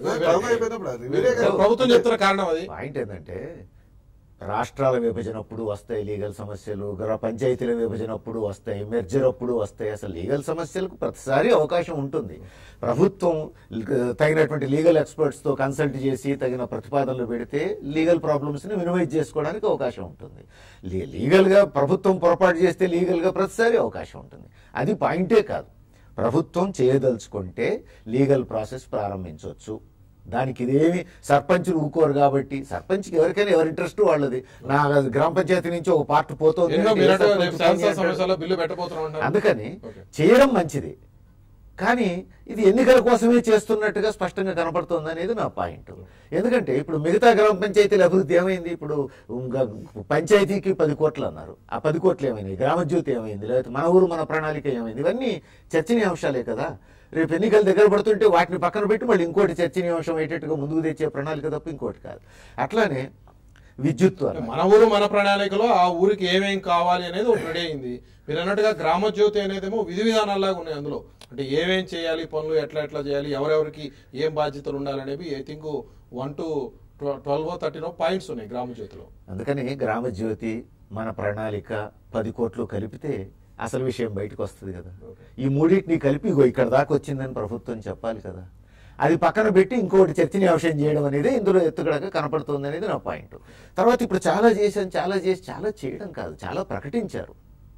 Term అయిపోయినప్పుడు అది వేరే కదా. ప్రభుత్వం చెప్తున్న కారణం అది పాయింట్ ఏంటంటే రాష్ట్రాల విభజనప్పుడు వస్తాయి లీగల్ సమస్యలు గ్రామ పంచాయతీల విభజనప్పుడు వస్తాయి మెర్జర్ అప్పుడు వస్తాయి అసలు లీగల్ సమస్యలకు ప్రతిసారి అవకాశం ఉంటుంది ప్రభుత్వం ల- తగినటువంటి లీగల్ ఎక్స్పర్ట్స్ తో కన్సల్ట్ చేసి తగిన ప్రతిపాదనలు పెడితే లీగల్ ప్రాబ్లమ్స్ ని మినిమైజ్ చేసుకోవడానికి అవకాశం ఉంటుంది లీ- లీగల్ గా ప్రభుత్వం పొరపాటు చేస్తే లీగల్ గా ప్రతిసారి అవకాశం ఉంటుంది అది పాయింటే కాదు ప్రభుత్వం చేయదలుచుకుంటే లీగల్ ప్రాసెస్ ప్రారంభించవచ్చు దానికి ఇదేమి సర్పంచులు ఊకోరు కాబట్టి సర్పంచ్కి ఎవరికైనా ఎవరి ఇంట్రెస్ట్ వాళ్ళది నా గ్రామ పంచాయతీ నుంచి ఒక పార్ట్ పోతుంది ఎన్నో అంటే ఏ మీరంటే సర్పంచ్ రేపు పని శాసన అంటాడు? సమావేశాల్లో బిల్లు పెట్టబోతున్నాం అంటారు. అందుకని ఓకే. చేయడం మంచిది కానీ ఇది ఎన్నికల కోసమే చేస్తున్నట్టుగా స్పష్టంగా కనపడుతుంది అనేది నా పాయింట్ ఎందుకంటే ఇప్పుడు మిగతా గ్రామ పంచాయతీల అభివృద్ధి ఏమైంది ఇప్పుడు ఇంకా పంచాయతీకి పది కోట్లు అన్నారు ఆ పది కోట్లు ఏమైంది గ్రామజ్యోతి ఏమైంది లేకపోతే మన ఊరు మన ప్రణాళిక ఏమైంది ఇవన్నీ చర్చనీయాంశాలే కదా రేపు ఎన్నికలు దగ్గర పడుతుంటే వాటిని పక్కన పెట్టి మళ్ళీ ఇంకోటి చర్చనీయాంశం అయ్యేటట్టుగా ముందుకు తెచ్చే ప్రణాళిక తప్ప ఇంకోటి కాదు అట్లానే విద్యుత్ అన్నారు. మన ఊరు మన ప్రణాళికలో ఆ ఊరికి ఏమేం కావాలి అనేది ఒకటి రెడీ అయింది మీరు అన్నట్టుగా గ్రామ జ్యోతి అనేదేమో విధి విధానాల్లాగా ఉన్నాయి అందులో అంటే ఏమేం చేయాలి పనులు ఎట్లా ఎట్లా చేయాలి ఎవరెవరికి ఏం బాధ్యతలు ఉండాలనేవి I think one two twelve thirteen points ఉన్నాయి గ్రామ జ్యోతిలో అందుకని గ్రామ జ్యోతి మన ప్రణాళిక పది కోట్లు కలిపితే అసలు విషయం బయటకు వస్తుంది కదా ఈ మూడింటిని కలిపి ఇగో ఇక్కడ దాకా వచ్చిందని ప్రభుత్వం చెప్పాలి కదా అది పక్కన పెట్టి ఇంకోటి చర్చనీయాంశం చేయడం అనేది ఇందులో ఎత్తుగడగా కనపడుతుంది అనేది నా పాయింట్ తర్వాత ఇప్పుడు చాలా చేశాను చాలా చేసి చాలా చేయడం కాదు చాలా ప్రకటించారు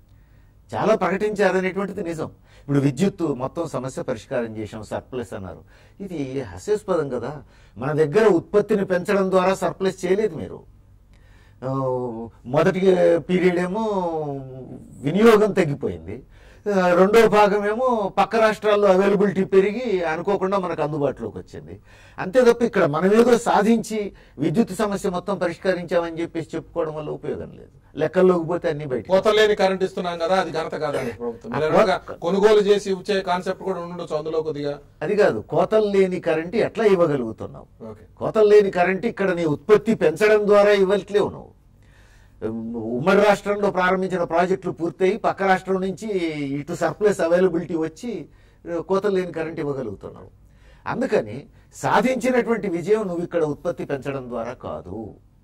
చాలా ప్రకటించారు అనేటువంటిది నిజం ఇప్పుడు విద్యుత్ మొత్తం సమస్య పరిష్కారం చేసాం సర్ప్లస్ అన్నారు ఇది హాస్యాస్పదం కదా మన దగ్గర ఉత్పత్తిని పెంచడం ద్వారా సర్ప్లస్ చేయలేదు మీరు ఆ, మొదటి పీరియడ్ ఏమో వినియోగం తగ్గిపోయింది ఆ, రెండో భాగం ఏమో పక్క రాష్ట్రాల్లో అవైలబిలిటీ పెరిగి అనుకోకుండా మనకు అందుబాటులోకి వచ్చింది అంతే తప్ప ఇక్కడ మనం ఏదో సాధించి విద్యుత్ సమస్య మొత్తం పరిష్కరించామని చెప్పేసి చెప్పుకోవడం వల్ల ఉపయోగం లేదు లెక్కల్లోకి పోతే అన్ని బయట కోత లేని కరెంట్ ఇస్తున్నాం కదా అది ఘనత కాదండి ప్రభుత్వం మీరు అన్నట్టుగా కొనుగోలు చేసి ఇచ్చే కాన్సెప్ట్ కూడా ఉండొచ్చు అందులో కొద్దిగా అది కాదు కోతలు లేని కరెంటు ఎట్లా ఇవ్వగలుగుతున్నావు ఓకే కోతలు లేని కరెంటు ఇక్కడ నీ ఉత్పత్తి పెంచడం ద్వారా ఇవ్వట్లేవు నువ్వు ఉమ్మడి రాష్ట్రంలో ప్రారంభించిన ప్రాజెక్టులు పూర్తయి పక్క రాష్ట్రం నుంచి ఇటు సర్ప్లస్ అవైలబిలిటీ వచ్చి కోతలు లేని కరెంట్ ఇవ్వగలుగుతున్నావు అందుకని సాధించినటువంటి విజయం నువ్వు ఇక్కడ ఉత్పత్తి పెంచడం ద్వారా కాదు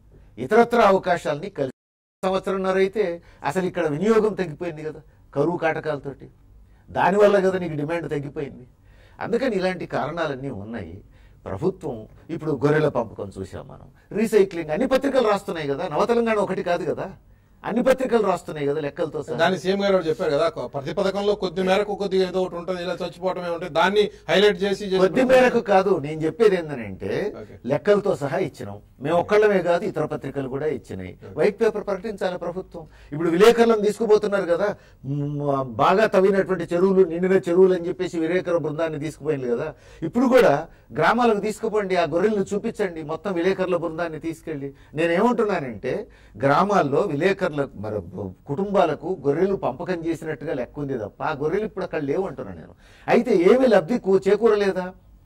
ఇతరత్ర అవకాశాలని కలిసి సంవత్సరంన్నర అయితే అసలు ఇక్కడ వినియోగం తగ్గిపోయింది కదా కరువు కాటకాలతోటి దానివల్ల కదా నీకు డిమాండ్ తగ్గిపోయింది అందుకని ఇలాంటి కారణాలన్నీ ఉన్నాయి ప్రభుత్వం ఇప్పుడు గొర్రెల పంపకం చూసాం మనం రీసైక్లింగ్ అన్ని పత్రికలు రాస్తున్నాయి కదా నవతెలంగాణ ఒకటి కాదు కదా అన్ని పత్రికలు రాస్తున్నాయి కదా లెక్కలతో సహా దాన్ని సీఎం గారు చెప్పారు కదా ప్రతి పథకంలో కొద్ది మేరకు కొద్దిగా ఏదో ఒకటి ఉంటుంది ఇలా చచ్చిపోవటమే ఉంటుంది దాన్ని హైలైట్ చేసి చేసి కొద్ది మేరకు కాదు నేను చెప్పేది ఏంటంటే Okay. లెక్కలతో సహా ఇచ్చినాం మేము ఒక్కళ్ళమే కాదు ఇతర పత్రికలు కూడా ఇచ్చినాయి వైట్ పేపర్ ప్రకటించాలి ప్రభుత్వం ఇప్పుడు విలేకరులను తీసుకుపోతున్నారు కదా మ్, బాగా తవ్వినటువంటి చెరువులు నిండిన చెరువులు అని చెప్పేసి విలేకరుల బృందాన్ని తీసుకుపోయింది కదా ఇప్పుడు కూడా గ్రామాలకు తీసుకుపోండి ఆ గొర్రెలను చూపించండి మొత్తం విలేకరుల బృందాన్ని తీసుకెళ్ళి నేనేమంటున్నానంటే గ్రామాల్లో విలేకరుల మరి కుటుంబాలకు గొర్రెలు పంపకం చేసినట్టుగా లెక్క ఉంది తప్ప ఆ గొర్రెలు ఇప్పుడు అక్కడ లేవు అంటున్నాను నేను అయితే ఏమీ లబ్ధి కూ- చేకూరలేదా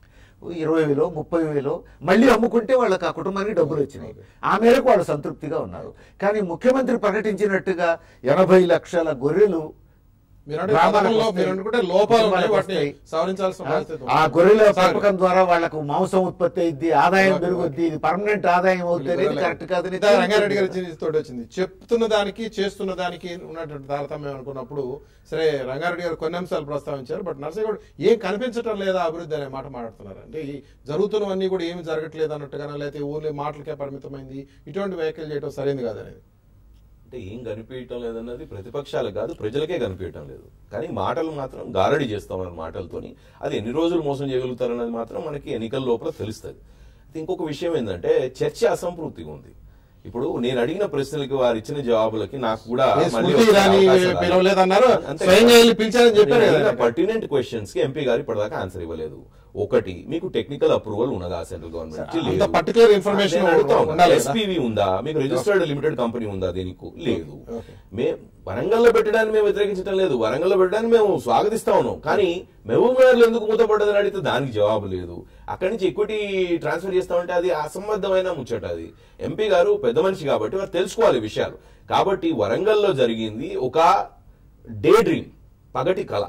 ఇరవై వేలో ముప్పై వేలో మళ్ళీ అమ్ముకుంటే వాళ్ళకి ఆ కుటుంబానికి డబ్బులు వచ్చినాయి ఆ మేరకు వాళ్ళు సంతృప్తిగా ఉన్నారు కానీ ముఖ్యమంత్రి ప్రకటించినట్టుగా ఎనభై లక్షల గొర్రెలు మీరు అంటే గ్రామాలకు పథకంలో వస్తాయి. మీరు అనుకుంటే లోపాలు ఉన్నాయి కుటుంబాలకు వాటిని వస్తాయి. సవరించాల్సిన బాధ్యత ఉంది. ఆ గొర్రెల సార్, పెంపకం ద్వారా వాళ్ళకు మాంసం ఉత్పత్తి అయింది ఆదాయం ఓకే, పెరుగుద్ది ఇది పర్మనెంట్ ఆదాయం అవుతుంది అనేది కరెక్ట్ కాదని ఇందా రంగారెడ్డి గారి జీవితం తోటి వచ్చింది చెప్తున్న దానికి చేస్తున్న దానికి ఉన్నటువంటి తారతమ్యం అనుకున్నప్పుడు సరే రంగారెడ్డి గారు కొన్ని అంశాలు ప్రస్తావించారు బట్ నర్సయ్య గారు ఏం కనిపించటం లేదా అభివృద్ధి అనే మాట మాట్లాడుతున్నారు అంటే ఈ జరుగుతున్నవన్నీ కూడా ఏమి జరగట్లేదు అన్నట్టుగానే లేకపోతే ఊర్లో మాటలకే పరిమితమైంది ఇటువంటి వ్యాఖ్యలు చేయడం సరైనది కాదనేది అంటే ఏం కనిపించడం లేదన్నది ప్రతిపక్షాలు కాదు ప్రజలకే కనిపించడం లేదు కానీ మాటలు మాత్రం గారడి చేస్తామన్న మాటలతోని అది ఎన్ని రోజులు మోసం చేయగలుగుతారన్నది మాత్రం మనకి ఎన్నికల లోపల తెలుస్తుంది అయితే ఇంకొక విషయం ఏంటంటే చర్చ అసంపూర్తిగా ఉంది ఇప్పుడు నేను అడిగిన ప్రశ్నలకి వారు ఇచ్చిన జవాబులకి నాకు కూడా ఏ మళ్ళీ స్మృతి వచ్చే ఇరానీ అవకాశం రాలేదు. పిలవలేదన్నారు అంతే స్వయంగా కదా. వెళ్ళి పిలిచారని చెప్పారు నేను కదా అడిగిన పర్టినెంట్ క్వశ్చన్స్ కి ఎంపీ గారు ఇప్పటిదాకా ఆన్సర్ ఇవ్వలేదు ఒకటి మీకు టెక్నికల్ అప్రూవల్ ఉన్నదా సెంట్రల్ గవర్నమెంట్ అంత particular information ఉండాలి కదా. ఎస్పీవి ఉందా మీకు రిజిస్టర్డ్ లిమిటెడ్ కంపెనీ ఉందా దీనికి లేదు Okay. మే వరంగల్లో పెట్టడానికి మేము వ్యతిరేకించడం లేదు వరంగల్లో పెట్టడానికి మేము స్వాగతిస్తా ఉన్నాం కానీ మహబూబ్ నగర్ లో ఎందుకు మూతపడ్డదని అడిగితే దానికి జవాబు లేదు అక్కడి నుంచి ఈక్విటీ ట్రాన్స్ఫర్ చేస్తామంటే అది అసంబద్ధమైన ముచ్చట అది ఎంపీ గారు పెద్ద మనిషి కాబట్టి వారు తెలుసుకోవాలి ఈ విషయాలు కాబట్టి వరంగల్లో జరిగింది ఒక డే డ్రీమ్ పగటి కళ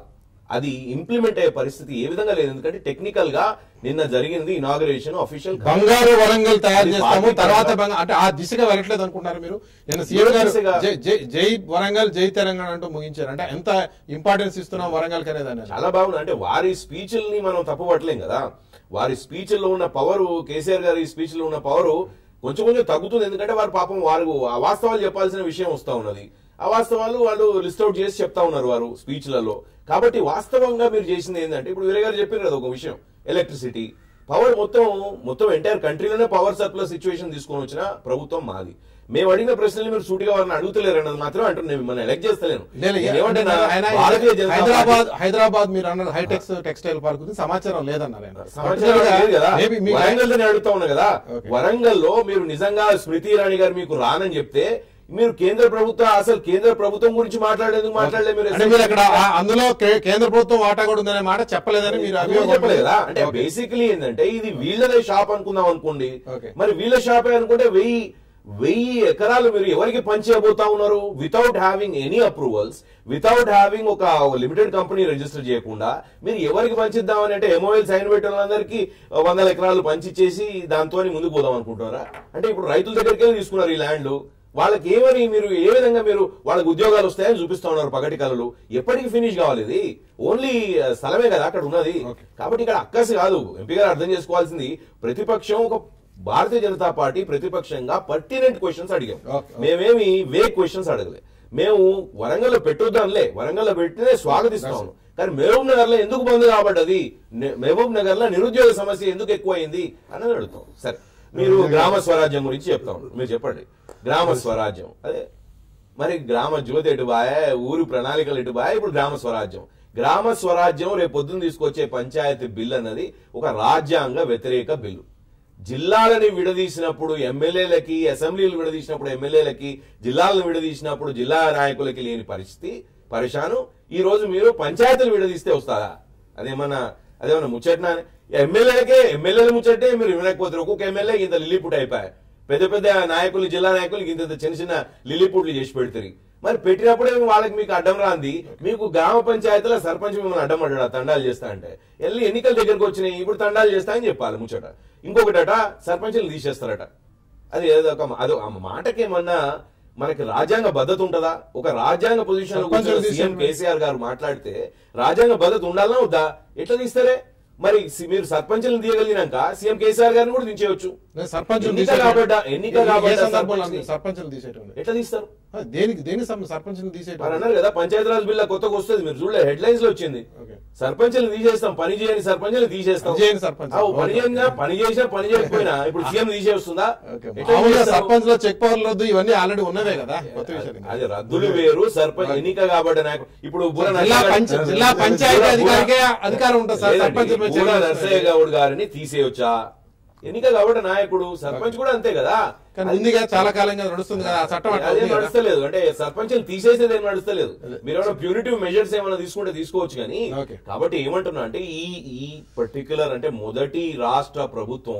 అది ఇంప్లిమెంట్ అయ్యే పరిస్థితి ఏ విధంగా లేదు ఎందుకంటే టెక్నికల్ గా నిన్న జరిగింది ఇనాగరేషన్ అఫీషియల్ బంగారు వరంగల్ తయారు అది చేస్తాము పార్టీ తర్వాత పరంగా- బంగా- అంటే ఆ దిశగా వెళ్ళట్లేదు అనుకుంటున్నారు మీరు నేను సీఎం ఏ గారు దిశగా? జై- జై- జై వరంగల్ జై తెలంగాణ అంటూ ముగించారు అంటే ఎంత ఇంపార్టెన్స్ ఇస్తున్నాం వరంగల్ అనేది అనేది చాలా బాగుంది అంటే వారి స్పీచ్ల్ని మనం తప్పుపట్టలేం కదా వారి స్పీచ్ల్లో ఉన్న పవర్ కేసీఆర్ గారి స్పీచ్ లో ఉన్న పవర్ కొంచెం కొంచెం తగ్గుతుంది ఎందుకంటే వారు పాపం వారు అవాస్తవాలు చెప్పాల్సిన విషయం వస్తా ఉన్నది అవాస్తవాలు వాళ్ళు లిస్ట్ అవుట్ చేసి చెప్తా ఉన్నారు వారు స్పీచ్లలో కాబట్టి వాస్తవంగా మీరు చేసింది ఏంటంటే ఇప్పుడు వీరే గారు చెప్పారు కదా ఒక విషయం ఎలక్ట్రిసిటీ పవర్ మొత్తం మొత్తం ఎంటైర్ కంట్రీలోనే పవర్ సప్లై సిచ్యువేషన్ తీసుకొని వచ్చిన ప్రభుత్వం మాది మేము అడిగిన ప్రశ్నలు మీరు సూటిగా వారిని అడుగుతలేరు అన్నది మాత్రం అంటున్నాను నేను మిమ్మల్ని ఎలక్ట్ చేస్తలేను లేదు, నేను ఏమంటున్నా, ఆయన భారతీయ జనతా పార్టీ- హైదరాబాద్ హైదరాబాద్ మీరు అన్నారు హైటెక్స్ టెక్స్టైల్ పార్క్ గురించి సమాచారం లేదన్నారు ఆయన సమాచారం లేదు కదా Maybe మీకు వరంగల్ అని అడుగుతా ఉన్నా కదా Okay. వరంగల్ లో మీరు నిజంగా స్మృతి ఇరానీ గారు మీకు రానని చెప్తే మీరు కేంద్ర ప్రభుత్వం అసలు కేంద్ర ప్రభుత్వం గురించి మాట్లాడలేదు మాట్లాడలేదు మీరు అంటే మీరు అక్కడ ఆ- అందులో కే- కేంద్ర ప్రభుత్వం వాటా కూడా ఉందనే మాట చెప్పలేదని మీరు అది అభియోగం చెప్పలేదు కదా అంటే Okay. బేసికలీ ఏంటంటే ఇది వీళ్ళదే షాప్ అనుకుందాం అనుకోండి Okay. మరి వీళ్ళ షాపే అనుకుంటే వెయ్యి వెయ్యి ఎకరాలు మీరు ఎవరికి పంచేయబోతా ఉన్నారు without having any approvals without having ఒక లిమిటెడ్ కంపెనీ రిజిస్టర్ చేయకుండా మీరు ఎవరికి పంచిద్దామని అంటే ఎంఓఎల్ సైన్ పెట్టిన వాళ్ళందరికీ వందల ఎకరాలు పంచిచ్చేసి దాంతో ముందుకు పోదాం అనుకుంటున్నారా అంటే ఇప్పుడు రైతుల దగ్గరికి వెళ్ళి తీసుకున్నారు ఈ ల్యాండ్ వాళ్ళకి ఏమని మీరు ఏ విధంగా మీరు వాళ్ళకి ఉద్యోగాలు వస్తాయని చూపిస్తా ఉన్నారు పగటి కళలు ఎప్పటికి ఫినిష్ కావాలి ఇది ఓన్లీ స్థలమే కదా అక్కడ ఉన్నది కాబట్టి ఇక్కడ అక్కసి కాదు ఎంపీ గారు అర్థం చేసుకోవాల్సింది ప్రతిపక్షం ఒక భారతీయ జనతా పార్టీ ప్రతిపక్షంగా పర్టినెంట్ క్వశ్చన్స్ అడిగాం Okay, okay. మేమేమి వే క్వశ్చన్స్ అడగలే మేము వరంగల్లో పెట్టొద్దాంలే వరంగల్లో పెట్టినే స్వాగతిస్తాము కానీ మహబూబ్ నగర్ లో ఎందుకు బంద్ కాబడ్డది ని- మహబూబ్ నగర్ లో నిరుద్యోగ సమస్య ఎందుకు ఎక్కువైంది అన్నది అడుగుతాం సరే మీరు గ్రామ స్వరాజ్యం గురించి చెప్తాం మీరు చెప్పండి గ్రామ స్వరాజ్యం అదే మరి గ్రామ జ్యోతి ఎటు బాయే ఊరు ప్రణాళికలు ఎటు బాయే ఇప్పుడు గ్రామ స్వరాజ్యం గ్రామ స్వరాజ్యం రేపు పొద్దున్న తీసుకొచ్చే పంచాయతీ బిల్ అన్నది ఒక రాజ్యాంగ వ్యతిరేక బిల్లు జిల్లాలని విడదీసినప్పుడు ఎమ్మెల్యేలకి అసెంబ్లీలు విడదీసినప్పుడు ఎమ్మెల్యేలకి జిల్లాలను విడదీసినప్పుడు జిల్లా నాయకులకి లేని పరిస్థితి పరిశాను ఈ రోజు మీరు పంచాయతీలు విడదీస్తే వస్తారా అదేమన్నా అదేమన్నా ముచ్చట్నా ఎమ్మెల్యేలకే ఎమ్మెల్యేల ముచ్చటే మీరు వినకపోతారు ఒక్కొక్క ఎమ్మెల్యే ఇంత లిల్లీపుట్ అయిపోయాయి పెద్ద పెద్ద నాయకులు జిల్లా నాయకులు ఇంత ఇంత చిన్న చిన్న లిల్లీపుట్లు చేసి పెడతారు మరి పెట్టినప్పుడే వాళ్ళకి మీకు అడ్డం రాంది మీకు గ్రామ పంచాయతీల సర్పంచ్ మిమ్మల్ని అడ్డం పడ్డాడు తండాలు చేస్తా అంటే వెళ్ళి ఎన్నికల దగ్గరకు వచ్చినాయి ఇప్పుడు తండాలు చేస్తా అని చెప్పాలి ముచ్చట ఇంకొకటట సర్పంచ్లు తీసేస్తారట అది ఏదో ఒక అది ఆ మాటకేమన్నా మనకి రాజ్యాంగ భద్రత ఉంటదా ఒక రాజ్యాంగ పొజిషన్ లో సర్పంచులు కూర్చొని సీఎం తీసేయండి. కేసీఆర్ గారు మాట్లాడితే రాజ్యాంగ భద్రత ఉండాలన్నా వద్దా ఎట్లా తీస్తారే మరి సి- మీరు సర్పంచ్లను తీయగలిగినాక సీఎం కేసీఆర్ గారిని కూడా దించేయచ్చు నేను సర్పంచులు ఎన్నిక తీసేయటం- కాబడ్డా- ఎన్నిక ఏ- ఏ కాబడ్డా సందర్భంలో సర్పంచ్ని- సర్పంచులు తీసేయటం ఎట్లా తీస్తారు ఆ, దేనికి దేనికి సం- సర్పంచులు తీసేయటం మరి అన్నారు కదా పంచాయతీరాజ్ బిల్ కొత్తగా వస్తుంది మీరు చూడలే హెడ్ లైన్స్ లో వచ్చింది ఓకే. సర్పంచ్లు తీసేస్తాం పని చేయని సర్పంచ్లు తీసేస్తాం పని చేయని సర్పంచ్. ఆ, పని చేసినా పని చేసినా పని చేయకపోయినా ఇప్పుడు సీఎం తీసేస్తుందా ఓకే. ఎట్లా మామూలుగా తీసేస్తారు? సర్పంచ్ లో చెక్ పవర్లు వద్దు ఇవన్నీ ఆల్రెడీ ఉన్నవే కదా కొత్త విషయం కాదు. అది రద్దులు వేరు సర్పంచ్ ఎన్నిక కాబట్టి నాకు ఇప్పుడు బుర్ర జిల్లా నరసయ్య పంచ గారు- జిల్లా పంచాయతీ బుర్ర- అధికారికే అధికారం ఉంటుంది సార్ లేదండి, సర్పంచ్ మీద బుర్ర చర్యలు నరసయ్య గౌడ్ గారిని తీసేయొచ్చా ఎన్నిక కాబట్టి నాయకుడు సర్పంచ్ కూడా అంతే కదా కానీ ఉందిగా చాలా కాలంగా నడుస్తుంది కదా ఆ చట్టం అట్లా అదే ఉంది కదా. నడుస్తలేదు అంటే సర్పంచ్లు తీసేసేది ఏం నడుస్తలేదు మీరు ఏమైనా ప్యూరిటివ్ మెజర్స్ ఏమైనా తీసుకుంటే తీసుకోవచ్చు కానీ Okay. కాబట్టి ఏమంటున్నా అంటే ఈ ఈ పర్టికులర్ అంటే మొదటి రాష్ట్ర ప్రభుత్వం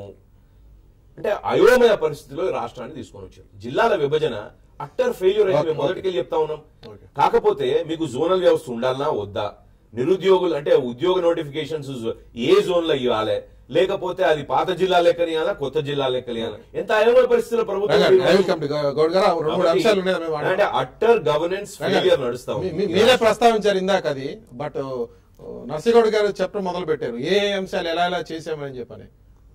అంటే అయోమయ పరిస్థితిలో ఈ రాష్ట్రాన్ని తీసుకొని వచ్చారు జిల్లాల విభజన అట్టర్ ఫెయిల్యూర్ అయితే Okay, మేము మొదటికెళ్ళి చెప్తా ఉన్నాం Okay. కాకపోతే మీకు జోనల్ వ్యవస్థ ఉండాలన్నా వద్దా నిరుద్యోగులు అంటే ఉద్యోగ నోటిఫికేషన్స్ ఏ జోన్ లో ఇవ్వాలి లేకపోతే అది పాత జిల్లా లెక్కనియాలా కొత్త జిల్లా లెక్కనియాలా ఎంత అయోమయ పరిస్థితిలో ప్రభుత్వం రంగా, ఈ I will రోజు- come to గౌ- గౌడ్ గారు రెండు మూడు అంశాలు ఉన్నాయి మేము అంటే మాట్లాడదాం. అట్టర్ గవర్నెన్స్ రంగా, ఫెయిలియర్ నడుస్తా మీ- ఉంది. మీ- మీరే ప్రస్తావించారు ఇందాక అది బట్ నర్సిగౌడ్ గారు చెప్పడం మొదలు పెట్టారు ఏ ఏ అంశాలు ఎలా ఎలా చేసామని చెప్పని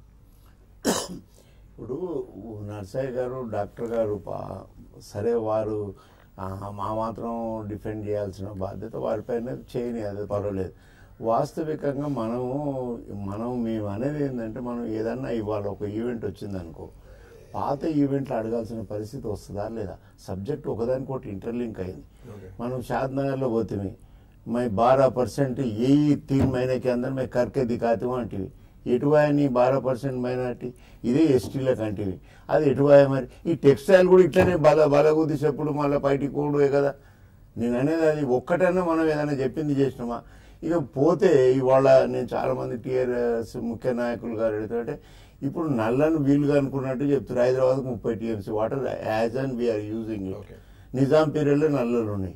ఇప్పుడు నర్సయ్య గారు డాక్టర్ గారు పా- సరే వారు ఆ, మా మాత్రం డిఫెండ్ చేయాల్సిన బాధ్యత వారిపైన చేయని అది పర్వాలేదు వాస్తవికంగా మనము మనం మేము అనేది ఏంటంటే మనం ఏదన్నా ఇవాళ ఒక ఈవెంట్ వచ్చిందనుకో పాత ఈవెంట్లు అడగాల్సిన పరిస్థితి వస్తుందా లేదా సబ్జెక్ట్ ఒకదానికొకటి ఇంటర్లింక్ అయింది మనం షాద్నగర్లో పోతే मैं बारह परसेंट यही तीन महीने के अंदर मैं करके दिखाती हूँ आंटी ఎటువాయ నీ బారా పర్సెంట్ మైనార్టీ ఇదే ఎస్టీలకు అంటివి అది ఎటువాయ మరి ఈ టెక్స్టైల్ కూడా ఇట్లనే బల బలగుద్ది చెప్పుడు మళ్ళీ బయటికి కూడే కదా నేను అనేది అది ఒక్కటన్నా మనం ఏదైనా చెప్పింది చేసినామా ఇక పోతే ఇవాళ నేను చాలా మంది టీఆర్ఎస్ ముఖ్య నాయకులు గారు అడుగుతుంటే ఇప్పుడు నల్లను వీలుగా అనుకున్నట్టు చెప్తారు హైదరాబాద్ ముప్పై TMC water as and we are using it Okay. Nizam పీరియడ్లో నల్లలు ఉన్నాయి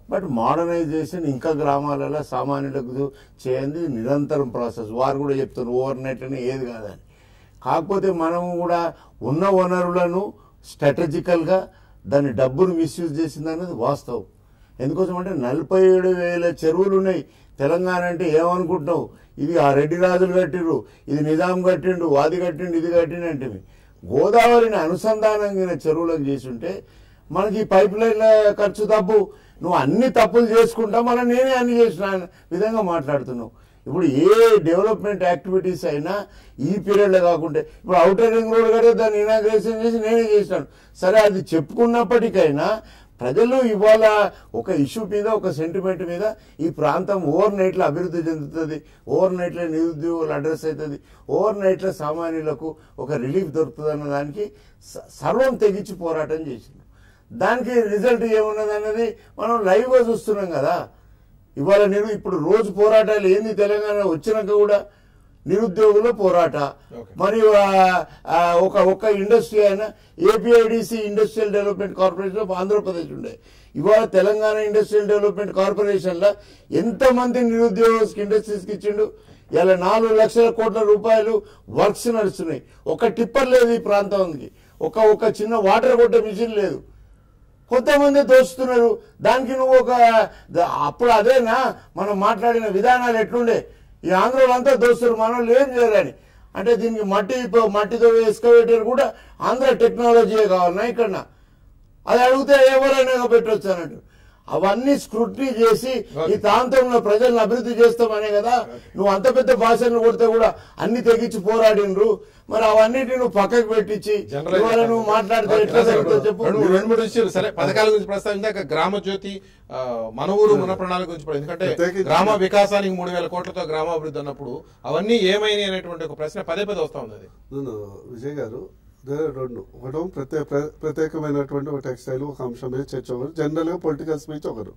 బట్ మోడర్నైజేషన్ ఇంకా గ్రామాలలో సామాన్యులకు చేయండి నిరంతరం ప్రాసెస్ వారు కూడా చెప్తున్నారు ఓవర్ నైట్ అని ఏది కాదని కాకపోతే మనం కూడా ఉన్న వనరులను స్ట్రాటజికల్గా దాని డబ్బును మిస్యూజ్ చేసింది అనేది వాస్తవం ఎందుకోసం అంటే నలభై ఏడు వేల చెరువులు ఉన్నాయి తెలంగాణ అంటే ఏమనుకుంటున్నావు ఇది ఆ రెడ్డి రాజులు కట్టిర్రు ఇది నిజాం కట్టిండు వాది కట్టిండు ఇది కట్టిండు అంటే గోదావరిని అనుసంధానంగా చెరువులకు చేసి ఉంటే మనకి ఈ పైప్ లైన్ల ఖర్చు తప్పు నువ్వు అన్ని తప్పులు చేసుకుంటా మళ్ళీ నేనే అన్ని చేసిన విధంగా మాట్లాడుతున్నావు ఇప్పుడు ఏ డెవలప్మెంట్ యాక్టివిటీస్ అయినా ఈ పీరియడ్లో కాకుండా ఇప్పుడు అవుటర్ రింగ్ రోడ్ కడితే దాన్ని ఇనాగ్రేషన్ చేసి నేనే చేసినాను సరే అది చెప్పుకున్నప్పటికైనా ప్రజలు ఇవాళ ఒక ఇష్యూ మీద ఒక సెంటిమెంట్ మీద ఈ ప్రాంతం ఓవర్ నైట్లో అభివృద్ధి చెందుతుంది ఓవర్ నైట్లో నిరుద్యోగులు అడ్రస్ అవుతుంది ఓవర్ నైట్లో సామాన్యులకు ఒక రిలీఫ్ దొరుకుతుంది అన్న దానికి స- సర్వం తెగించి పోరాటం చేసింది దానికి రిజల్ట్ ఏమున్నది అన్నది మనం లైవ్గా చూస్తున్నాం కదా ఇవాళ నేను ఇప్పుడు రోజు పోరాటాలు ఏంది తెలంగాణ వచ్చినాక కూడా నిరుద్యోగుల పోరాట మరియు ఆ- ఆ ఒక ఒక ఇండస్ట్రీ అయినా APIDC industrial development corporation of Andhra Pradesh ఉండే ఇవాళ తెలంగాణ ఇండస్ట్రియల్ డెవలప్మెంట్ కార్పొరేషన్ లో ఎంతమంది నిరుద్యోగ ఇండస్ట్రీస్కి ఇచ్చిండు ఇలా నాలుగు లక్షల కోట్ల రూపాయలు వర్క్స్ నడుస్తున్నాయి ఒక టిప్పర్ లేదు ఈ ప్రాంతానికి ఒక ఒక చిన్న వాటర్ కొట్టే మిషన్ లేదు కొంతమంది దోస్తున్నారు దానికి నువ్వు ఒక ద- అప్పుడు అదేనా మనం మాట్లాడిన విధానాలు ఎట్లుండే ఈ ఆంధ్రోళ్ళంతా దోస్తున్నారు మన వాళ్ళు ఏం చేయాలని అంటే దీనికి మట్టి ప- మట్టితో ఎస్కవేటర్ కూడా ఆంధ్ర టెక్నాలజీయే కావాలన్నా ఇక్కడ అది అడిగితే ఎవరైనా పెట్టవచ్చు అన్నట్టు అవన్నీ స్క్రూటినీ చేసి ఈ ప్రాంతంలో ప్రజలను అభివృద్ధి చేస్తామనే కదా నువ్వు అంత పెద్ద భాషలను కొడితే కూడా అన్ని తెగించి పోరాడినరు మరి అవన్నిటిని నువ్వు పక్కకు పెట్టించి జనరల్ ఇవాళ నువ్వు మాట్లాడితే ఎట్లా జరుగుతుందో చెప్పు రెండు రెండు మూడు విషయాలు సరే పథకాల గురించి ప్రస్తావించాక గ్రామ జ్యోతి ఆ, మన ఊరు మన ప్రణాళిక గురించి కూడా ఎందుకంటే ప్రత్యేకించి- గ్రామ వికాసానికి మూడు వేల కోట్లతో గ్రామాభివృద్ధి అన్నప్పుడు అవన్నీ ఏమైనాయి అనేటువంటి ఒక ప్రశ్న పదే పదే వస్తా ఉంది అది నేను విజయ్ గారు దే- రెండు ఒకటి ప్రత్యేక ప్ర- ప్రత్యేకమైనటువంటి ఒక టెక్స్టైల్ ఒక అంశం మీద చర్చ ఒకరు జనరల్ గా పొలిటికల్ స్పీచ్ ఒకరు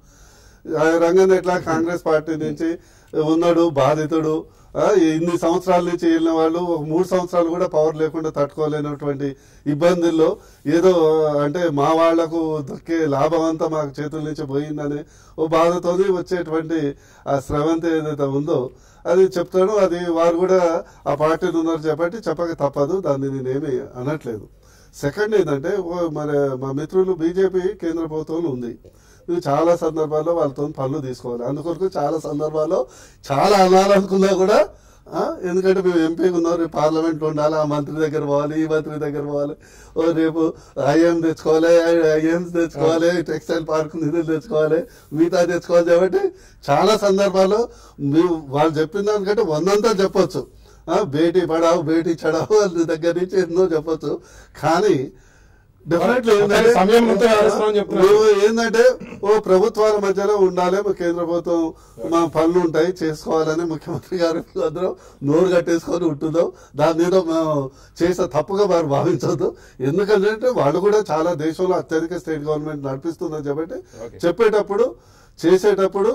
ఆ రంగం ఎట్లా కాంగ్రెస్ పార్టీ నుంచి ఉన్నాడు బాధితుడు ఆ, ఇన్ని సంవత్సరాల నుంచి వెళ్ళిన వాళ్ళు ఒక మూడు సంవత్సరాలు కూడా పవర్ లేకుండా తట్టుకోలేనటువంటి ఇబ్బందుల్లో ఏదో అంటే మా వాళ్లకు దక్కే లాభం అంతా మాకు చేతుల నుంచి పోయిందని ఓ బాధతోని వచ్చేటువంటి ఆ స్రవంతి ఏదైతే ఉందో అది చెప్తాను అది వారు కూడా ఆ పార్టీలు ఉన్నారు చెప్పండి చెప్పక తప్పదు దాన్ని నేనేమి అనట్లేదు సెకండ్ ఏంటంటే ఓ మరి మా మిత్రులు బీజేపీ కేంద్ర ప్రభుత్వంలో ఉంది నువ్వు చాలా సందర్భాల్లో వాళ్ళతో పనులు తీసుకోవాలి అందుకొరకు చాలా సందర్భాల్లో చాలా అనాలనుకున్నా కూడా ఆ, ఎందుకంటే మేము ఎంపీగా ఉన్నాం రేపు పార్లమెంట్ ఉండాలి ఆ మంత్రి దగ్గర పోవాలి ఈ మంత్రి దగ్గర పోవాలి ఓ రేపు ఐఎం తెచ్చుకోవాలి ఐఎమ్స్ తెచ్చుకోవాలి టెక్స్టైల్ పార్క్ నిధులు తెచ్చుకోవాలి మిగతా తెచ్చుకోవాలి కాబట్టి చాలా సందర్భాల్లో మేము వాళ్ళు చెప్పిన దానికంటే వందంతా చెప్పొచ్చు ఆ, బేటీ పడావు బేటీ చడావు వాళ్ళ దగ్గర నుంచి ఎన్నో చెప్పొచ్చు కానీ డెఫినెట్లీ ఒకసారి సమయం ముందు వ్యవహరిస్తున్నామని చెప్తున్నారు. మేము ఏంటంటే ఓ ప్రభుత్వాల మధ్యలో ఉండాలి మా కేంద్ర ప్రభుత్వం మా పనులు ఉంటాయి చేసుకోవాలని ముఖ్యమంత్రి గారు అందరం నోరు కట్టేసుకొని ఉంటుందాం దాని మీద మేము చేసే తప్పుగా వారు భావించవద్దు ఎందుకంటే వాళ్ళు కూడా చాలా దేశంలో అత్యధిక స్టేట్ గవర్నమెంట్ నడిపిస్తుందని చెప్పండి Okay. చెప్పేటప్పుడు చేసేటప్పుడు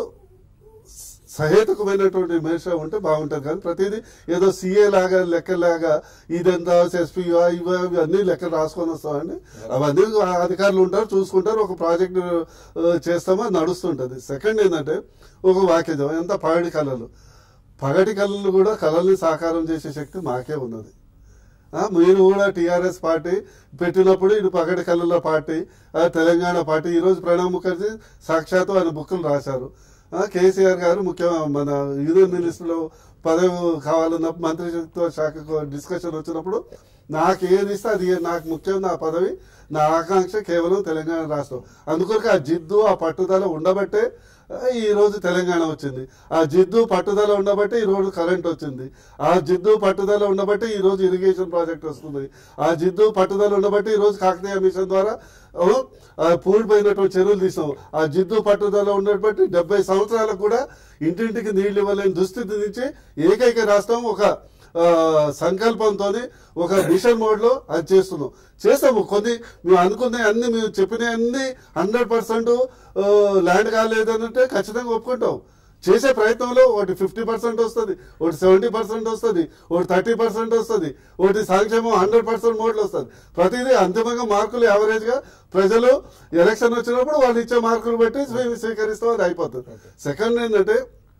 సహేతుకమైనటువంటి విమర్శ ఉంటే బాగుంటుంది కానీ ప్రతిదీ ఏదో సీఏ లాగా లెక్కలాగా ఇదంతా ఎస్పీ ఇవి ఇవి అన్ని లెక్కలు రాసుకొని వస్తామండి అవన్నీ అధికారులు ఉంటారు చూసుకుంటారు ఒక ప్రాజెక్ట్ చేస్తామో అది నడుస్తుంటది సెకండ్ ఏంటంటే ఒక వాక్యం ఎంత పగటి కళలు పగటి కళలు కూడా కళల్ని సాకారం చేసే శక్తి మాకే ఉన్నది ఆ, మీరు కూడా టిఆర్ఎస్ పార్టీ పెట్టినప్పుడు ఇది పగటి కళ్ళల పార్టీ ఆ, తెలంగాణ పార్టీ ఈ రోజు ప్రణబ్ ముఖర్జీ సాక్షాత్తు ఆయన బుక్కులు రాశారు ఆ, కేసీఆర్ గారు ముఖ్య మన యూనియన్ మినిస్టర్లో పదవి కావాలన్నప్పుడు మంత్రిత్వ శాఖకు డిస్కషన్ వచ్చినప్పుడు నాకు ఏది ఇస్తే అది నాకు ముఖ్యం నా పదవి నా ఆకాంక్ష కేవలం తెలంగాణ రాష్ట్రం అందుకొరకు ఆ జిద్దు ఆ పట్టుదల ఉండబట్టే ఆ, ఈ రోజు తెలంగాణ వచ్చింది ఆ జిద్దు పట్టుదల ఉండబట్టి ఈ రోజు కరెంట్ వచ్చింది ఆ జిద్దు పట్టుదల ఉండబట్టి ఈ రోజు ఇరిగేషన్ ప్రాజెక్ట్ వస్తుంది ఆ జిద్దు పట్టుదల ఉండబట్టి ఈ రోజు కాకతీయ మిషన్ ద్వారా ఓ, ఆ పూడిపోయినటువంటి చెరువులు తీసాం ఆ జిద్దు పట్టుదల ఉండబట్టి డెబ్బై సంవత్సరాలకు కూడా ఇంటింటికి నీళ్లు ఇవ్వలేని దుస్థితి నుంచి ఏకైక రాష్ట్రం ఒక ఆ, సంకల్పంతో ఒక మిషన్ మోడ్ లో అది చేస్తున్నాం చేస్తాము కొన్ని మేము అనుకునే అన్ని మేము చెప్పిన అన్ని హండ్రెడ్ పర్సెంట్ ల్యాండ్ కాలేదనంటే ఖచ్చితంగా ఒప్పుకుంటాం చేసే ప్రయత్నంలో ఒకటి ఫిఫ్టీ పర్సెంట్ వస్తుంది ఒకటి సెవెంటీ పర్సెంట్ వస్తుంది ఒకటి థర్టీ పర్సెంట్ వస్తుంది ఒకటి సంక్షేమం హండ్రెడ్ పర్సెంట్ మోడ్లో వస్తుంది ప్రతిదీ అంతిమంగా మార్కులు యావరేజ్ గా ప్రజలు ఎలక్షన్ వచ్చినప్పుడు వాళ్ళు ఇచ్చే మార్కులు బట్టి స్వీ- స్వీకరిస్తాం అది అయిపోతుంది సెకండ్ ఏంటంటే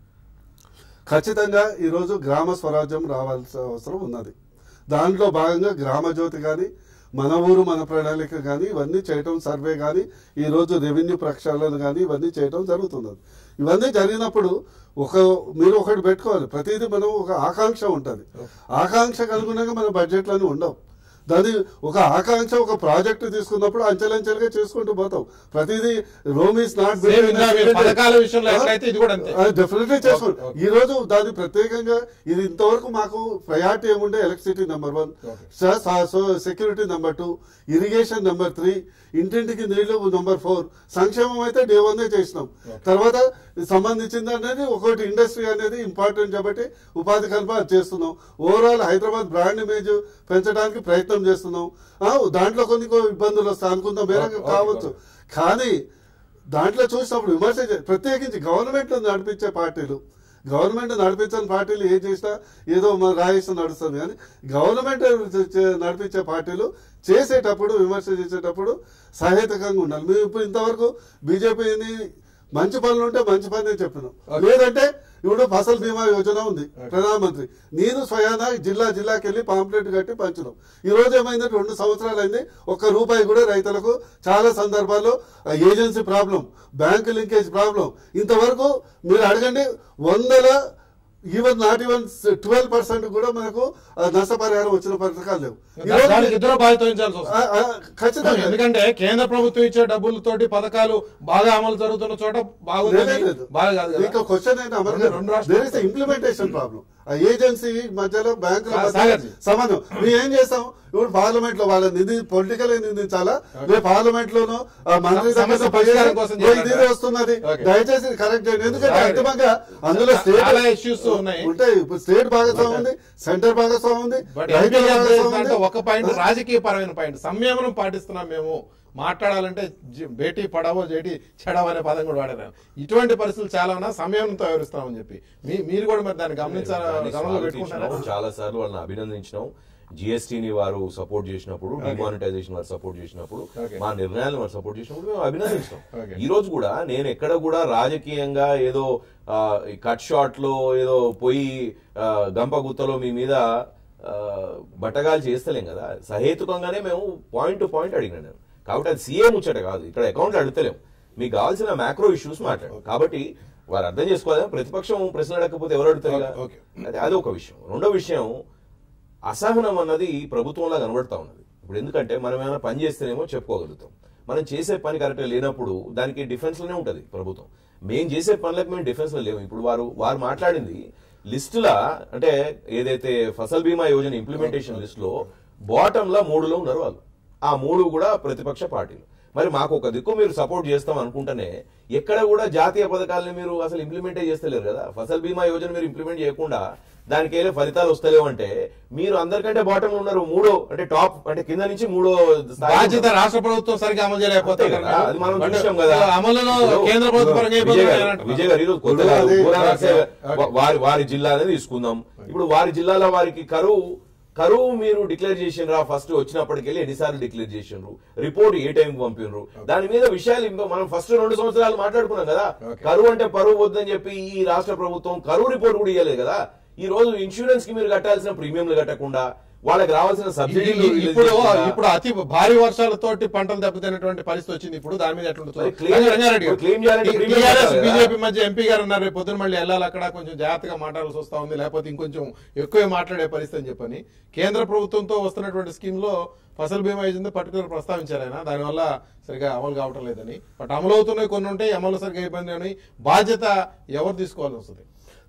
ఖచ్చితంగా ఈరోజు గ్రామ స్వరాజ్యం రావాల్సిన అవసరం ఉన్నది దాంట్లో భాగంగా గ్రామ జ్యోతి కానీ మన ఊరు మన ప్రణాళిక కానీ ఇవన్నీ చేయటం సర్వే కానీ ఈరోజు రెవెన్యూ ప్రక్షాళన కానీ ఇవన్నీ చేయటం జరుగుతున్నది ఇవన్నీ జరిగినప్పుడు ఒక మీరు ఒకటి పెట్టుకోవాలి ప్రతిదీ మనం ఒక ఆకాంక్ష ఉంటుంది ఆకాంక్షకు అనుగుణంగా మన బడ్జెట్లన్నీ ఉండవు దాని ఒక ఆకాంక్ష ఒక ప్రాజెక్ట్ తీసుకున్నప్పుడు అంచెలంచెలుగా చేసుకుంటూ పోతాం ప్రతిదీ రోమ్ ఈస్ నాట్ Same ఇందా మీరు పథకాల విషయంలో ఎట్లయితే ఇది కూడా అంతే. డెఫినెట్లీ చేసుకోండి Okay, okay. ఈ రోజు దాని ప్రత్యేకంగా ఇది ఇంతవరకు మాకు ప్రయారిటీ ఏముండే electricity number one security number two irrigation number three ఇంటింటికి నీళ్లు నెంబర్ ఫోర్ సంక్షేమం అయితే డే వన్ చేసినాం తర్వాత సంబంధించింది అనేది ఒకటి ఇండస్ట్రీ అనేది ఇంపార్టెంట్ కాబట్టి ఉపాధి కల్పన చేస్తున్నాం ఓవరాల్ హైదరాబాద్ బ్రాండ్ ఇమేజ్ పెంచడానికి ప్రయత్నం చేస్తున్నాం ఆ, దాంట్లో కొన్ని కొన్ని ఇబ్బందులు వస్తాయి అనుకున్న మేరకు Okay, okay, కావచ్చు కానీ దాంట్లో చూసినప్పుడు విమర్శ చే- ప్రత్యేకించి గవర్నమెంట్ నడిపించే పార్టీలు గవర్నమెంట్ నడిపించని పార్టీలు ఏం చేసినా ఏదో మన రాయిస్తూ నడుస్తుంది కానీ గవర్నమెంట్ చే- చే- నడిపించే పార్టీలు చేసేటప్పుడు విమర్శ చేసేటప్పుడు సహేతుకంగా ఉండాలి మేము ఇప్పుడు ఇంతవరకు బీజేపీని మంచి పనులు ఉంటే మంచి పని చెప్పినాం లేదంటే ఇప్పుడు ఫసల్ బీమా యోజన ఉంది ప్రధానమంత్రి నేను స్వయానా జిల్లా జిల్లాకి వెళ్ళి పాంప్లెట్ కట్టి పంచినాం ఈ రోజు ఏమైందంటే రెండు సంవత్సరాలు అయింది ఒక్క రూపాయి కూడా రైతులకు చాలా సందర్భాల్లో ఆ agency problem bank linkage problem ఇంతవరకు మీరు అడగండి వందల even not even twelve percent కూడా మనకు ఆ నష్టపరిహారం వచ్చిన పథకాలు లేవు ఈ రోజు దానికి ఇద్దరు బాధ్యత వహించాల్సి వస్తుంది ఆ, ఆ, ఖచ్చితంగా ఎందుకంటే కేంద్ర ప్రభుత్వం ఇచ్చే డబ్బులతోటి పథకాలు బాగా అమలు జరుగుతున్న చోట లేదు, బాగుంది లేదు. బాగా కాదు కదా. ఇంకా క్వశ్చన్ ఏంటి అమర్ రెండు- రెండు రాష్ట్రాలు. దేర్ ఇస్ ఇంప్లిమెంటేషన్ ప్రాబ్లం ఆ ఏజెన్సీ మధ్యలో బ్యాంకుల సా- మధ్య సాగర్జీ. సంబంధం మేము ఏం చేస్తాం ఇప్పుడు పార్లమెంట్ లో వాళ్ళ నిధి పొలిటికల్ నిందించాలా రేపు పార్లమెంట్ లోనూ ఆ మంత్రి సమస్య దగ్గర పరిష్కారం కోసం పోయి చేయాలంట. నిధి వస్తున్నది Okay. దయచేసి కరెక్ట్ చేయండి ఎందుకంటే సాగర్. అంతిమంగా అందులో స్టేట్ చాలా issues ఉన్నాయి. ఉంటాయి ఇప్పుడు స్టేట్ భాగస్వామ్యం ఉంది సెంటర్ భాగస్వామ్యం ఉంది బట్ రైతుల ఎంపీ గారు భాగస్వామ్యం చేసినట్టు ఉంది. ఒక పాయింట్ రాజకీయ పరమైన పాయింట్ సంయమనం పాటిస్తున్నాం మేము మాట్లాడాలంటే జ- బేటీ పడవో జేటి చెడవ అనే పదం కూడా వాడారు ఇటువంటి పరిస్థితులు చాలా ఉన్నా సంయమనంతో వివరిస్తున్నామని చెప్పి మీ మీరు కూడా మరి దాన్ని గమనించారా గమనంలో పెట్టుకుంటారా చాలా సార్లు వాళ్ళని అభినందించినాం జిఎస్టీని వారు సపోర్ట్ చేసినప్పుడు డిమానిటైజేషన్ వారు సపోర్ట్ చేసినప్పుడు Okay. మా నిర్ణయాలను వారు సపోర్ట్ చేసినప్పుడు మేము అభినందించినాం Okay. ఈ రోజు కూడా నేను ఎక్కడ కూడా రాజకీయంగా ఏదో ఆ, ఈ కట్ షాట్ లో ఏదో పోయి ఆ, గంప గుత్తలో మీ మీద ఆ, బట్టగాలు చేస్తలేం కదా సహేతుకంగానే మేము పాయింట్ టు పాయింట్ అడిగినా నేను కాబట్టి అది సీఏ ముచ్చట కాదు ఇక్కడ అకౌంట్ అడుగుతలేం మీకు కావాల్సిన మ్యాక్రో ఇష్యూస్ మాట్లాడు కాబట్టి వారు అర్థం చేసుకోవాలి ప్రతిపక్షం ప్రశ్న అడగకపోతే ఎవరు అడుగుతారు కదా? Okay. అది అది ఒక విషయం రెండో విషయం అసహనం అన్నది ప్రభుత్వంలో కనబడతా ఉన్నది ఇప్పుడు ఎందుకంటే మనం ఏమైనా పని చేస్తేనేమో చెప్పుకోగలుగుతాం మనం చేసే పని కరెక్ట్గా లేనప్పుడు దానికి డిఫెన్స్ లోనే ఉంటది ప్రభుత్వం మేము చేసే పనులకు మేము డిఫెన్స్ లో లేము ఇప్పుడు వారు వారు మాట్లాడింది లిస్టులా అంటే ఏదైతే ఫసల్ బీమా యోజన ఇంప్లిమెంటేషన్ లిస్ట్ లో బాటమ్ లా మూడులో ఉన్నారు వాళ్ళు ఆ మూడు కూడా ప్రతిపక్ష పార్టీలు మరి మాకు ఒక దిక్కు మీరు సపోర్ట్ చేస్తాం అనుకుంటేనే ఎక్కడ కూడా జాతీయ పథకాలని మీరు అసలు ఇంప్లిమెంటే చేస్తలేరు కదా ఫసల్ బీమా యోజన మీరు ఇంప్లిమెంట్ చేయకుండా దానికి ఏదో ఫలితాలు వస్తలేవు అంటే మీరు అందరికంటే బాటమ్ ఉన్నారు మూడో అంటే టాప్ అంటే కింద నుంచి మూడో స్థాయిలో బాధ్యత ఉన్నారు. రాష్ట్ర ప్రభుత్వం సరిగ్గా అమలు చేయలేకపోతే అంతే కదా, అది మనం చూసాం కదా అమలులో ఇప్పుడు కేంద్ర ప్రభుత్వ పరంగా విజయ్ ఇబ్బందులు గారు- ఉన్నాయంటున్నారు. విజయ్ గారు ఈరోజు కొత్తగా ఇప్పుడు అది- ఊరా రాసే ఓకే. వా- వారి వారి జిల్లా అనేది తీసుకుందాం ఇప్పుడు వారి జిల్లాలో వారికి కరువు కరువు మీరు డిక్లేర్ చేసిండ్రా ఫస్ట్ వచ్చినప్పటికెళ్ళి ఎన్నిసార్లు డిక్లేర్ చేసిండ్రు రిపోర్ట్ ఏ టైం పంపిండ్రు దాని మీద విషయాలు ఇంకా మనం ఫస్ట్ రెండు సంవత్సరాలు మాట్లాడుకున్నాం కదా ఓకే. కరువు అంటే పరువు వద్దని చెప్పి ఈ రాష్ట్ర ప్రభుత్వం కరువు రిపోర్ట్ కూడా ఇవ్వలేదు కదా ఈ రోజు ఇన్సూరెన్స్ కి మీరు కట్టాల్సిన ప్రీమియంలు కట్టకుండా వాళ్ళకి రావాల్సిన సబ్సిడీలు ఈ- రిలీజ్ ఇప్పుడు చేయకుండా, ఇప్పుడు అతి భారీ వర్షాలతోటి పంటలు దెబ్బతిన్నటువంటి పరిస్థితి వచ్చింది ఇప్పుడు దాని మీద ఎట్లుంటుంది మరి claim- రంగారెడ్డి గారు. claim చేయాలంటే టీ- premium టీఆర్ఎస్ కట్టాలి కదా? బీజేపీ మధ్య ఎంపీ గారు ఉన్నారు రేపు పొద్దున మళ్ళీ వెళ్ళాలి అక్కడ కొంచెం జాగ్రత్తగా మాట్లాడాల్సి వస్తా ఉంది లేకపోతే ఇంకొంచెం ఎక్కువే మాట్లాడే పరిస్థితి అని చెప్పని కేంద్ర ప్రభుత్వంతో వస్తున్నటువంటి స్కీమ్ లో ఫసల్ బీమా యోజన పర్టికులర్ ప్రస్తావించారు ఆయన దానివల్ల సరిగా అమలు కావటం లేదని బట్ అమలు అవుతున్నాయి కొన్ని ఉంటాయి అమలు సరిగా ఇబ్బంది అని బాధ్యత ఎవరు తీసుకోవాల్సి వస్తుంది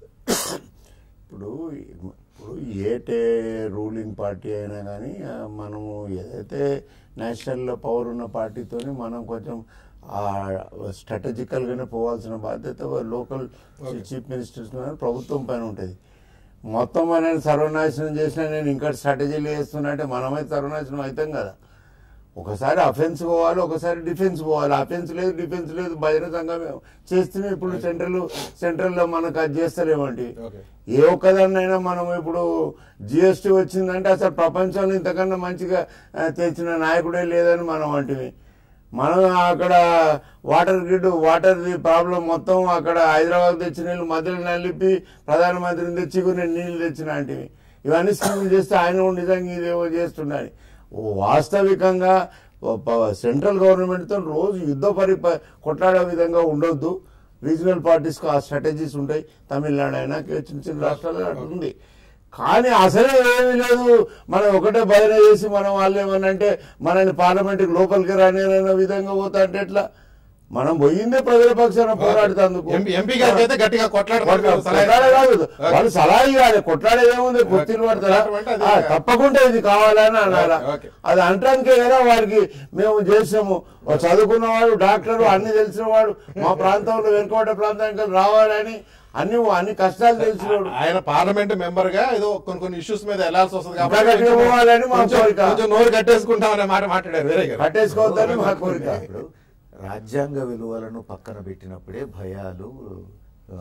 ఇప్పుడు ఇప్పుడు ఏటే రూలింగ్ పార్టీ అయినా కానీ ఆ, మనము ఏదైతే నేషనల్ పవర్ ఉన్న పార్టీతోని మనం కొంచెం స్ట్రాటజికల్గానే పోవాల్సిన బాధ్యత లోకల్ చీఫ్ మినిస్టర్స్ మీద ప్రభుత్వం పైన ఉంటుంది మొత్తం నేను సర్వనాశనం చేసినా నేను ఇంకా స్ట్రాటజీలు వేస్తున్నా అంటే మనమైతే సర్వనాశనం అవుతాం కదా ఒకసారి అఫెన్స్ పోవాలి ఒకసారి డిఫెన్స్ పోవాలి అఫెన్స్ లేదు డిఫెన్స్ లేదు భజన సంఘం చేస్తేనే ఇప్పుడు సెంట్రల్ సెంట్రల్లో మనకు అది చేస్తలేమండి ఓకే ఏ ఒక్కదాన్నైనా మనం ఇప్పుడు జిఎస్టీ వచ్చిందంటే అసలు ప్రపంచంలో ఇంతకన్నా మంచిగా ఆ, తెచ్చిన నాయకుడే లేదని మనం అంటివి మనం అక్కడ వాటర్ గ్రిడ్ వాటర్ ప్రాబ్లం మొత్తం అక్కడ హైదరాబాద్ తెచ్చిన నీళ్ళు మధ్యలో నలిపి ప్రధానమంత్రిని తెచ్చి కొన్ని నీళ్లు తెచ్చిన అంటివి ఇవన్నీ స్కీములు చేస్తే ఆయన కూడా నిజంగా ఇదేవో చేస్తున్నాడు వాస్తవికంగా ఓ ప- సెంట్రల్ గవర్నమెంట్తో రోజు యుద్ధ పరి ప- కొట్లాడే విధంగా ఉండొద్దు రీజనల్ పార్టీస్కి ఆ స్ట్రాటజీస్ ఉంటాయి తమిళనాడు అయినా చిన్న చిన్న రాష్ట్రాలు అట్లా ఉంది కానీ అసలే ఏమీ లేదు మనం ఒకటే భజన చేసి మనం వాళ్ళు ఏమన్నా అంటే మనల్ని పార్లమెంట్కి లోపలికి రానియన్న విధంగా పోతా అంటే ఎట్లా మనం పోయిందే ప్రజల పక్షాన పోరాడుతందుకు ఎంపీ ఎంపీ గారికి అయితే గట్టిగా కొట్లాడతారు కొట్లాడే కాదు వాళ్ళు సలహా ఇవ్వాలి కొట్లాడేది ఏముంది కుర్చీలు పడతారా కొట్లాడమంటే ఆ, అదే. తప్పకుండా ఇది కావాలని అనాలా ఓకే, ఓకే. అది అంటానికే కదా వాడికి మేము చేసాము వాడు చదువుకున్నవాడు డాక్టర్ అన్ని తెలిసిన వాడు మా ప్రాంతంలో వెనుకబడ్డ ప్రాంతానికి రావాలని అన్ని అన్ని కష్టాలు తెలిసినవాడు ఆయన పార్లమెంట్ మెంబర్ గా ఏదో కొన్ని కొన్ని ఇష్యూస్ మీద వెళ్లాల్సి వస్తుంది ఇంకా గట్టిగా పోవాలని మా కొంచెం- కోరిక. కొంచెం నోరు కట్టేసుకుంటాం అనే మాట మాట్లాడారు వేరే గారు కట్టేసుకోవద్దని మా కోరిక ఇప్పుడు రాజ్యాంగ విలువలను పక్కన పెట్టినప్పుడే భయాలు ఆ,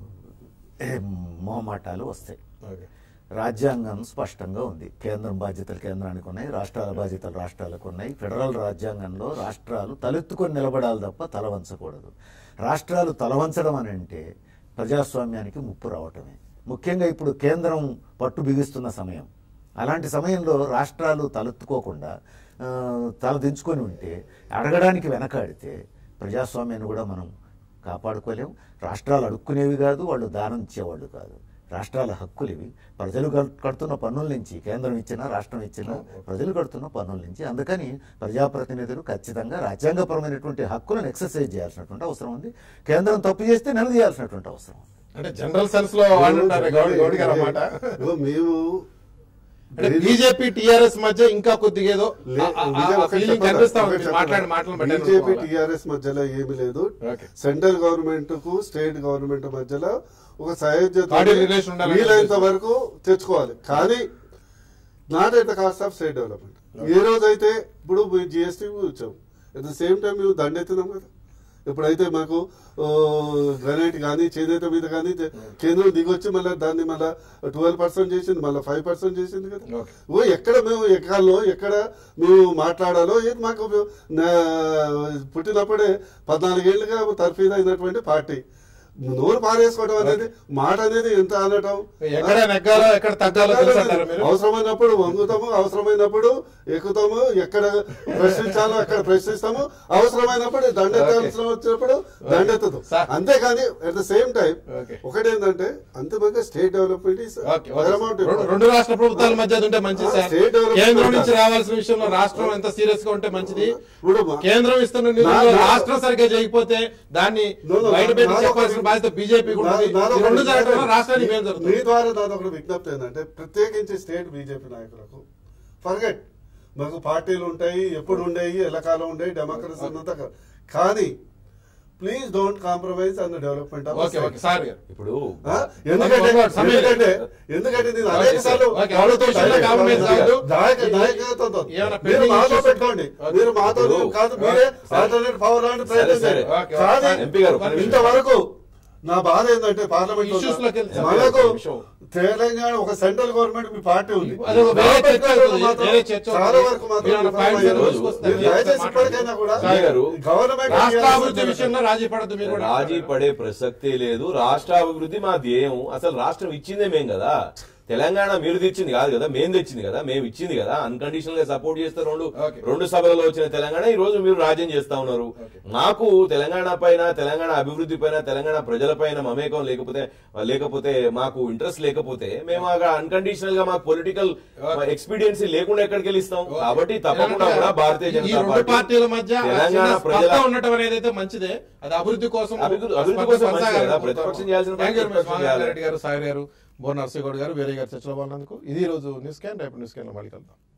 ఏం, మొహమాటాలు వస్తాయి ఓకే. రాజ్యాంగం స్పష్టంగా ఉంది కేంద్రం బాధ్యతలు కేంద్రానికి ఉన్నాయి రాష్ట్రాల బాధ్యతలు రాష్ట్రాలకు ఉన్నాయి ఫెడరల్ రాజ్యాంగంలో రాష్ట్రాలు తలెత్తుకొని నిలబడాలి తప్ప తల వంచకూడదు రాష్ట్రాలు తల వంచడం అని అంటే ప్రజాస్వామ్యానికి ముప్పు రావటమే ముఖ్యంగా ఇప్పుడు కేంద్రం పట్టు బిగిస్తున్న సమయం అలాంటి సమయంలో రాష్ట్రాలు తలెత్తుకోకుండా ఆ, తల దించుకొని ఉంటే అడగడానికి వెనకాడితే ప్రజాస్వామ్యాన్ని కూడా మనం కాపాడుకోలేం రాష్ట్రాలు అడుక్కునేవి కాదు వాళ్ళు దానం ఇచ్చేవాళ్ళు కాదు రాష్ట్రాల హక్కులు ఇవి ప్రజలు కట్- కడుతున్న పన్నుల నుంచి కేంద్రం ఇచ్చినా రాష్ట్రం ఇచ్చినా ప్రజలు కడుతున్న పన్నుల నుంచి అందుకని ప్రజాప్రతినిధులు ఖచ్చితంగా రాజ్యాంగపరమైనటువంటి హక్కులను ఎక్సర్సైజ్ చేయాల్సినటువంటి అవసరం ఉంది కేంద్రం తప్పు చేస్తే నిలదీయాల్సినటువంటి అవసరం ఉంది అంటే జనరల్ సెన్స్ లో వాడుంటారు గౌడ్ గౌడ్ గారు అన్నమాట ఇదిగో మేము అంటే బీజేపీ టిఆర్ఎస్ మధ్య ఇంకా కొద్దిగా ఏదో లే- విజయ్ ఒకటి ఫీలింగ్ చెప్పనా? కనిపిస్తా ఉంది ఒకటి మీరు మాట్లాడి చెప్పనా? మాటలు బీజేపీ పెట్టారు టిఆర్ఎస్ మధ్యలో ఏమీ లేదు ఓకే. సెంట్రల్ గవర్నమెంట్ కు స్టేట్ గవర్నమెంట్ మధ్యలో ఒక సయోధ్యత Cordial relation ఉండాలని వీలైనంత వరకు తెచ్చుకోవాలి కానీ not at the cost of state development ఏ రోజైతే ఇప్పుడు జిఎస్టీ వచ్చాం అట్ ద సేమ్ టైం మేము దండెత్తినాం కదా ఎప్పుడైతే మాకు గ్రనైట్ కానీ చేనేత మీద కానీ తె- కేంద్రం దిగొచ్చి మళ్ళీ దాన్ని మళ్ళీ ట్వెల్వ్ పర్సెంట్ చేసింది మళ్ళీ ఫైవ్ పర్సెంట్ చేసింది కదా ఓకే. ఓ ఎక్కడ మేము ఎక్కాలో ఎక్కడ మేము మాట్లాడాలో ఏది మాకు నా- పుట్టినప్పుడే పద్నాలుగేళ్లుగా తర్ఫీదు అయినటువంటి పార్టీ నోరు పారేసుకోవడం అనేది మాట అనేది ఎంత అనటం ఎక్కడ నెగ్గాలో ఎక్కడ తగ్గాలో తెలుసు అంటారా మీరు అవసరమైనప్పుడు వంగుతాము అవసరమైనప్పుడు ఎక్కుతాము ఎక్కడ ప్రశ్నించాలో అక్కడ ప్రశ్నిస్తాము అవసరమైనప్పుడు దండెత్తాల్సిన వచ్చినప్పుడు దండెత్తదు సార్. అంతేకాని at the same time okay. ఒకటేంటంటే అంతిమంగా state development is okay, okay. రెండు- రెండు రాష్ట్ర ప్రభుత్వాల మధ్య అది ఉంటే మంచిది ఆ, సార్ స్టేట్ డెవలప్మెంట్ కేంద్రం నుంచి ఉండాలి. రావాల్సిన విషయంలో రాష్ట్రం ఎంత సీరియస్ గా ఉంటే మంచిది ఇప్పుడు మా- కేంద్రం ఇస్తున్న నిధులు నా- నా- రాష్ట్రం సరిగ్గా చేయకపోతే దాన్ని No, no, బయట నా- పెట్టి నాదొక చెప్పాల్సిన వి- బాధ్యత బీజేపీ కూడా నా- ఉంది. నాదొక ఈ రెండు విజ్ఞప్తి జరగడం వల్ల రాష్ట్రానికి మేలు మీ జరుగుతుంది ద్వారా నాదొక విజ్ఞప్తి ఏంటంటే ప్రత్యేకించి స్టేట్ బీజేపీ నాయకులకు ఫర్గెట్ మాకు పార్టీలు ఉంటాయి ఎప్పుడు ఉండేవి ఎల్లకాలం ఉండేవి డెమోక్రసీ ఉన్నంత కా- కానీ please don't compromise on development of okay okay sir గారు ఇప్పుడు ఆ? ఎందుకంటే ఒక నిమిషం, సమయం ఎందుకంటే ఎందుకంటే నేను ఓకే, అనేక సార్లు ఓకే, ఎవరితో విషయంలో compromise కావద్దు. నాయక- నాయకత్వంతో ఏమైనా మీరు pending మాతో issues- పెట్టుకోండి ఓకే. మీరు మాతో ఇప్పుడు- కాదు మీరే సరే. ఆల్టర్నేట్ పవర్ లాంటి ప్రయత్నం సరే, చేయండి ఓకే, కానీ ఓకే. ఎంపీ గారు, ఒక్క నిమిషం. ఇంతవరకు నా బాధ ఏంటంటే పార్లమెంట్ Issues లోకి వెళ్తే మనకు ఒక్క నిమిషం. తెలంగాణ ఒక సెంట్రల్ గవర్నమెంట్ మీ పార్టీ ఉంది అది ఒక వేరే చర్చ అవుతుంది. మాత్రం వేరే చర్చ చాలా అవుతుంది. వరకు మాత్రం మీరు అన్న points విఫలమయ్యారు. ఏదో తీసుకొస్తారు. మీరు దయచేసి ఇప్పటికైనా కూడా సాయి గారు, గవర్నమెంట్ రాష్ట్ర అభివృద్ధి విషయంలో రాజీ పడద్దు మీరు కూడా రాజీ పడే ప్రసక్తే లేదు రాష్ట్ర అభివృద్ధి మా ధ్యేయం అసలు రాష్ట్రం ఇచ్చిందే మేం కదా తెలంగాణ మీరు తెచ్చింది కాదు కదా మేము తెచ్చింది కదా మేము ఇచ్చింది కదా అన్కండిషనల్ గా సపోర్ట్ చేస్తే రెండు Okay. రెండు సభలలో వచ్చిన తెలంగాణ ఈ రోజు మీరు రాజ్యం చేస్తా ఉన్నారు మాకు తెలంగాణ పైన తెలంగాణ అభివృద్ధి పైన తెలంగాణ ప్రజల పైన మమేకం లేకపోతే లేకపోతే మాకు ఇంట్రెస్ట్ లేకపోతే మేము అన్కండిషనల్ గా మాకు పొలిటికల్ ఎక్స్పీరియన్సీ లేకుండా ఎక్కడికి వెళ్ళి ఇస్తాం కాబట్టి తప్పకుండా కూడా భారతీయ ఈ జనతా రెండు పార్టీ పార్టీల మధ్య తెలంగాణ చిన్న ప్రజల స్పర్ధ ఉండటం అనేది అయితే మంచిదే అది అభివృద్ధి కోసం అభివృద్ధి- అభివృద్ధి కోసం మంచిదే కదా, ప్రతిపక్షం చేయాల్సిన పని Thank you very much. ప్రతిపక్షం చేయాలి. రెడ్డి గారు సాయి గారు బోర్ నర్సింగ్ గారు వేరే గారు చర్చలో పాల్గొన్నందుకు ఇది ఈ రోజు న్యూస్ క్యాన్ రేపు న్యూస్ క్యాన్ మళ్ళీ కలుద్దాం